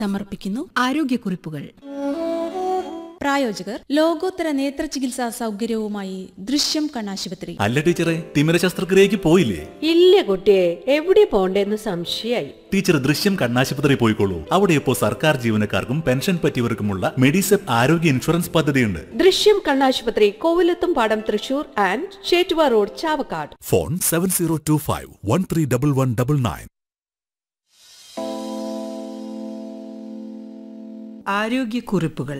സമർപ്പിക്കുന്നു ആരോഗ്യക്കുറിപ്പുകൾ പ്രായോജകർ ലോകോത്തര നേത്ര ചികിത്സാ സൗകര്യവുമായി ദൃശ്യം കണ്ണാശുപത്രി അല്ല ടീച്ചറെ തിമിര ശസ്ത്രക്രിയക്ക് പോയില്ലേ ഇല്ല കുട്ടിയെ എവിടെ പോണ്ടേന്ന് സംശയായി ടീച്ചർ ദൃശ്യം കണ്ണാശുപത്രി പോയിക്കോളൂ അവിടെ ഇപ്പോൾ സർക്കാർ ജീവനക്കാർക്കും പെൻഷൻ പറ്റിയവർക്കുമുള്ള മെഡിസെപ്പ് ആരോഗ്യ ഇൻഷുറൻസ് പദ്ധതിയുണ്ട് ദൃശ്യം കണ്ണാശുപത്രി കോവിലത്തും പാടം Thrissur and Chettuva road Chavakkad phone seven zero two five one three double one double nine ആരോഗ്യക്കുറിപ്പുകൾ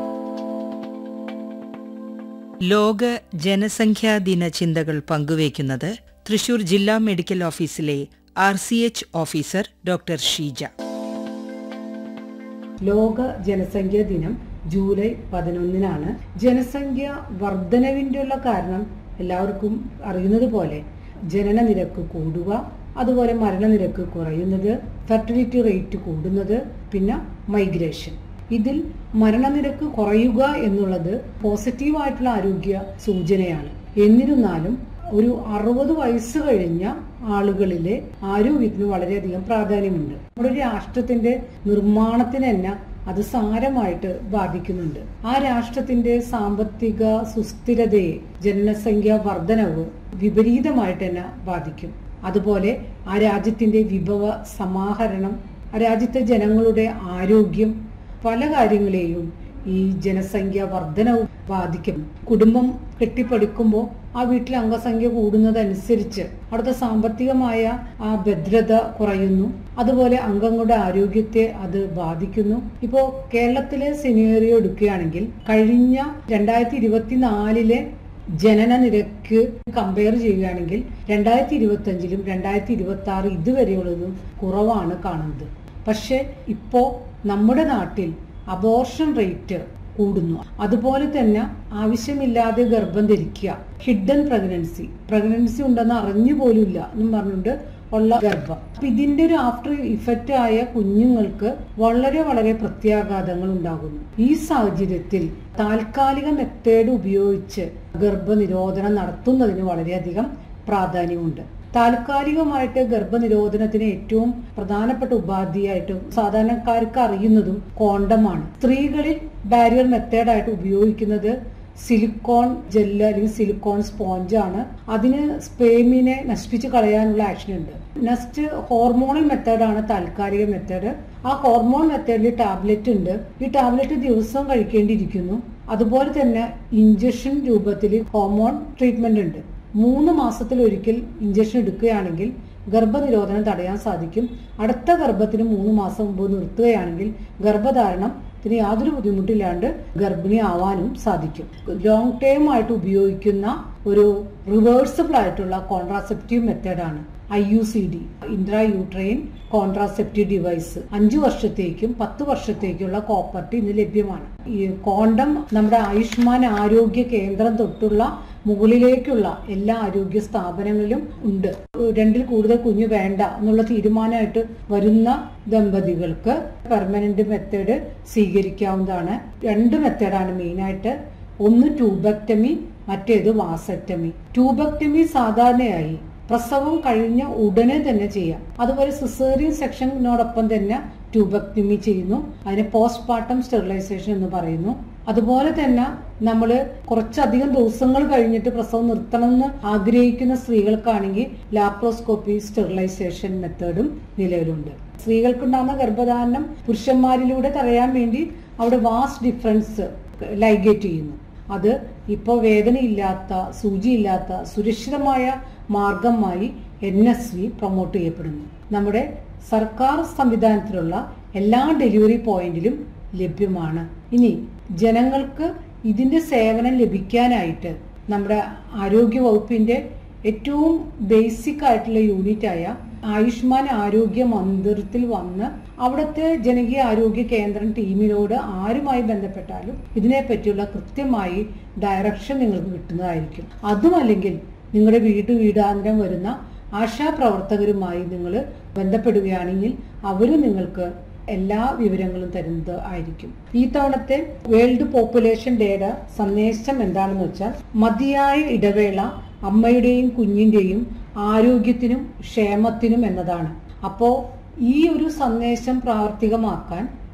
ലോക ജനസംഖ്യാ ദിന ചിന്തകൾ പങ്കുവയ്ക്കുന്നത് തൃശൂർ ജില്ലാ മെഡിക്കൽ ഓഫീസിലെ R C H officer doctor Sheeja ലോക ജനസംഖ്യാ ദിനം ജൂലൈ പതിനൊന്നിനാണ് ജനസംഖ്യ വർധനവിൻ്റെ ഉള്ള കാരണം എല്ലാവർക്കും അറിയുന്നത് പോലെ ജനന നിരക്ക് കൂടുക അതുപോലെ മരണനിരക്ക് കുറയുന്നത് ഫെർട്ടിലിറ്റി റേറ്റ് കൂടുന്നത് പിന്നെ മൈഗ്രേഷൻ ഇതിൽ മരണനിരക്ക് കുറയുക എന്നുള്ളത് പോസിറ്റീവായിട്ടുള്ള ആരോഗ്യ സൂചനയാണ് എന്നിരുന്നാലും ഒരു അറുപത് വയസ്സ് കഴിഞ്ഞ ആളുകളിലെ ആരോഗ്യത്തിന് വളരെയധികം പ്രാധാന്യമുണ്ട് നമ്മുടെ ഒരു രാഷ്ട്രത്തിന്റെ നിർമ്മാണത്തിന് തന്നെ അത് സാരമായിട്ട് ബാധിക്കുന്നുണ്ട് ആ രാഷ്ട്രത്തിന്റെ സാമ്പത്തിക സുസ്ഥിരതയെ ജനസംഖ്യാ വർധനവ് വിപരീതമായിട്ട് തന്നെ ബാധിക്കും അതുപോലെ ആ രാജ്യത്തിന്റെ വിഭവ സമാഹരണം ആ രാജ്യത്തെ ജനങ്ങളുടെ ആരോഗ്യം പല കാര്യങ്ങളെയും ഈ ജനസംഖ്യ വർധനവ് ബാധിക്കും കുടുംബം കെട്ടിപ്പടുക്കുമ്പോൾ ആ വീട്ടിലെ അംഗസംഖ്യ കൂടുന്നതനുസരിച്ച് അവിടുത്തെ സാമ്പത്തികമായ ആ ഭദ്രത കുറയുന്നു അതുപോലെ അംഗങ്ങളുടെ ആരോഗ്യത്തെ അത് ബാധിക്കുന്നു ഇപ്പോ കേരളത്തിലെ സിനേറിയോ എടുക്കുകയാണെങ്കിൽ കഴിഞ്ഞ രണ്ടായിരത്തി ഇരുപത്തിനാലിലെ ജനന നിരക്ക് കമ്പയർ ചെയ്യുകയാണെങ്കിൽ രണ്ടായിരത്തി ഇരുപത്തി അഞ്ചിലും രണ്ടായിരത്തി ഇരുപത്തി ആറ് ഇതുവരെയുള്ളതും കുറവാണ് കാണുന്നത് പക്ഷെ ഇപ്പോ നമ്മുടെ നാട്ടിൽ അബോർഷൻ റേറ്റ് കൂടുന്നു അതുപോലെ തന്നെ ആവശ്യമില്ലാതെ ഗർഭം ധരിക്കുക ഹിഡൻ പ്രഗ്നൻസി പ്രഗ്നൻസി ഉണ്ടെന്ന് അറിഞ്ഞു പോലുമില്ല എന്നും പറഞ്ഞുകൊണ്ട് ഉള്ള ഗർഭം അപ്പൊ ഇതിന്റെ ഒരു ആഫ്റ്റർ ഇഫക്റ്റ് ആയ കുഞ്ഞുങ്ങൾക്ക് വളരെ വളരെ പ്രത്യാഘാതങ്ങൾ ഉണ്ടാകുന്നു ഈ സാഹചര്യത്തിൽ താൽക്കാലിക മെത്തേഡ് ഉപയോഗിച്ച് ഗർഭനിരോധനം നടത്തുന്നതിന് വളരെയധികം പ്രാധാന്യമുണ്ട് താൽക്കാലികമായിട്ട് ഗർഭനിരോധനത്തിന് ഏറ്റവും പ്രധാനപ്പെട്ട ഉപാധിയായിട്ട് സാധാരണക്കാർക്ക് അറിയുന്നതും കോണ്ടമാണ് സ്ത്രീകളിൽ ബാരിയർ മെത്തേഡായിട്ട് ഉപയോഗിക്കുന്നത് സിലിക്കോൺ ജെല്ല് അല്ലെങ്കിൽ സിലിക്കോൺ സ്പോഞ്ച് ആണ് അതിന് സ്പേമിനെ നശിപ്പിച്ച് കളയാനുള്ള ആക്ഷൻ ഉണ്ട് നെക്സ്റ്റ് ഹോർമോണൽ മെത്തേഡാണ് താൽക്കാലിക മെത്തേഡ് ആ ഹോർമോൺ മെത്തേഡിൽ ടാബ്ലറ്റ് ഉണ്ട് ഈ ടാബ്ലറ്റ് ദിവസവും കഴിക്കേണ്ടിയിരിക്കുന്നു അതുപോലെ തന്നെ ഇഞ്ചക്ഷൻ രൂപത്തിൽ ഹോർമോൺ ട്രീറ്റ്മെന്റ് ഉണ്ട് മൂന്ന് മാസത്തിൽ ഒരിക്കൽ ഇഞ്ചക്ഷൻ എടുക്കുകയാണെങ്കിൽ ഗർഭനിരോധനം തടയാൻ സാധിക്കും അടുത്ത ഗർഭത്തിന് മൂന്ന് മാസം മുമ്പ് നിർത്തുകയാണെങ്കിൽ ഗർഭധാരണം ഇതിന് യാതൊരു ബുദ്ധിമുട്ടില്ലാണ്ട് ഗർഭിണി ആവാനും സാധിക്കും ലോങ് ടേം ആയിട്ട് ഉപയോഗിക്കുന്ന ഒരു റിവേഴ്സിബിൾ ആയിട്ടുള്ള കോൺട്രാസെപ്റ്റീവ് മെത്തേഡാണ് I U C D intra uterine contraceptive device അഞ്ചു വർഷത്തേക്കും പത്ത് വർഷത്തേക്കുള്ള കോപ്പർട്ടി ഇന്ന് ലഭ്യമാണ് ഈ കോണ്ടം നമ്മുടെ ആയുഷ്മാൻ ആരോഗ്യ കേന്ദ്രം തൊട്ടുള്ള മുകളിലേക്കുള്ള എല്ലാ ആരോഗ്യ സ്ഥാപനങ്ങളിലും ഉണ്ട് രണ്ടിൽ കൂടുതൽ കുഞ്ഞ് വേണ്ട എന്നുള്ള തീരുമാനമായിട്ട് വരുന്ന ദമ്പതികൾക്ക് പെർമനന്റ് മെത്തേഡ് സ്വീകരിക്കാവുന്നതാണ് രണ്ട് മെത്തേഡാണ് മെയിനായിട്ട് ഒന്ന് ട്യൂബക്ടമി മറ്റേത് വാസക്ടമി ട്യൂബക്ടമി സാധാരണയായി പ്രസവം കഴിഞ്ഞ ഉടനെ തന്നെ ചെയ്യാം അതുപോലെ സിസേറിയൻ സെക്ഷനോടൊപ്പം തന്നെ ട്യൂബക്ടമി ചെയ്യുന്നു അതിനെ പോസ്റ്റ്മോർട്ടം സ്റ്റെറിലൈസേഷൻ എന്ന് പറയുന്നു അതുപോലെ തന്നെ നമ്മൾ കുറച്ചധികം ദിവസങ്ങൾ കഴിഞ്ഞിട്ട് പ്രസവം നിർത്തണമെന്ന് ആഗ്രഹിക്കുന്ന സ്ത്രീകൾക്കാണെങ്കിൽ ലാപ്രോസ്കോപ്പി സ്റ്റെറിലൈസേഷൻ മെത്തേഡും നിലവിലുണ്ട് സ്ത്രീകൾക്കുണ്ടാകുന്ന ഗർഭധാരണം പുരുഷന്മാരിലൂടെ തടയാൻ വേണ്ടി അവിടെ വാസ്റ്റ് ഡിഫറൻസ് ലൈഗേറ്റ് ചെയ്യുന്നു അത് ഇപ്പോൾ വേദനയില്ലാത്ത സൂചിയില്ലാത്ത സുരക്ഷിതമായ മാർഗമായി എൻ എസ് വി പ്രൊമോട്ട് ചെയ്യപ്പെടുന്നു നമ്മുടെ സർക്കാർ സംവിധാനത്തിലുള്ള എല്ലാ ഡെലിവറി പോയിന്റിലും ലഭ്യമാണ് ഇനി ജനങ്ങൾക്ക് ഇതിന്റെ സേവനം ലഭിക്കാനായിട്ട് നമ്മുടെ ആരോഗ്യ വകുപ്പിന്റെ ഏറ്റവും ബേസിക് ആയിട്ടുള്ള യൂണിറ്റായ ആയുഷ്മാൻ ആരോഗ്യ മന്ദിരത്തിൽ വന്ന് അവിടുത്തെ ജനകീയ ആരോഗ്യ കേന്ദ്രം ടീമിനോട് ആരുമായി ബന്ധപ്പെട്ടാലും ഇതിനെപ്പറ്റിയുള്ള കൃത്യമായി ഡയറക്ഷൻ നിങ്ങൾക്ക് കിട്ടുന്നതായിരിക്കും അതുമല്ലെങ്കിൽ നിങ്ങളുടെ വീട് വീടാന്തരം വരുന്ന ആശാപ്രവർത്തകരുമായി നിങ്ങൾ ബന്ധപ്പെടുകയാണെങ്കിൽ അവർ നിങ്ങൾക്ക് എല്ലാ വിവരങ്ങളും തരുന്നത് ആയിരിക്കും ഈ തവണത്തെ വേൾഡ് പോപ്പുലേഷൻ ഡേയുടെ സന്ദേശം എന്താണെന്ന് വെച്ചാൽ മതിയായ ഇടവേള അമ്മയുടെയും കുഞ്ഞിന്റെയും ആരോഗ്യത്തിനും ക്ഷേമത്തിനും എന്നതാണ് അപ്പോ ഈ ഒരു സന്ദേശം പ്രാവർത്തികമാക്കാൻ